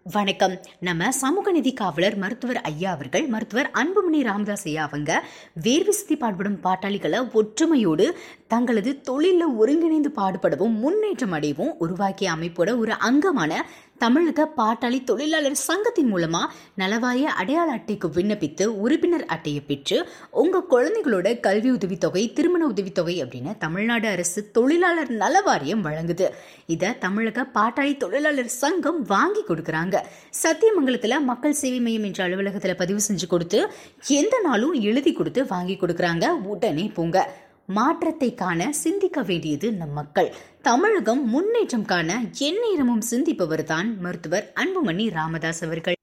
வணக்கம் நம்ம சமூக நீதி காவலர் மருத்துவர் ஐயா அவர்கள் மருத்துவர் அன்புமணி ராமதாஸ் ஐயா அவங்க வேர்வை சுத்தி பாடுபடும் பாட்டாளிகளை ஒற்றுமையோடு தங்களது தொழிலில் ஒருங்கிணைந்து பாடுபடவும் முன்னேற்றம் அடையவும் உருவாக்கிய அமைப்போட ஒரு அங்கமான தமிழக பாட்டாளி தொழிலாளர் சங்கத்தின் மூலமா நலவாரிய அடையாள அட்டைக்கு விண்ணப்பித்து உறுப்பினர் அட்டையை பெற்று உங்க குழந்தைகளோட கல்வி உதவித்தொகை திருமண உதவித்தொகை அப்படின்னு தமிழ்நாடு அரசு தொழிலாளர் நல வாரியம் வழங்குது இதை தமிழக பாட்டாளி தொழிலாளர் சங்கம் வாங்கி கொடுக்குறாங்க சத்தியமங்கலத்தில் மக்கள் சேவை மையம் என்ற அலுவலகத்தில் பதிவு செஞ்சு கொடுத்து எந்த நாளும் எழுதி கொடுத்து வாங்கி கொடுக்குறாங்க உடனே போங்க மாற்றத்தை காண சிந்திக்க வேண்டியது நம் மக்கள் தமிழகம் முன்னேற்றம் காண எந்நேரமும் சிந்திப்பவர் தான் மருத்துவர் அன்புமணி ராமதாஸ் அவர்கள்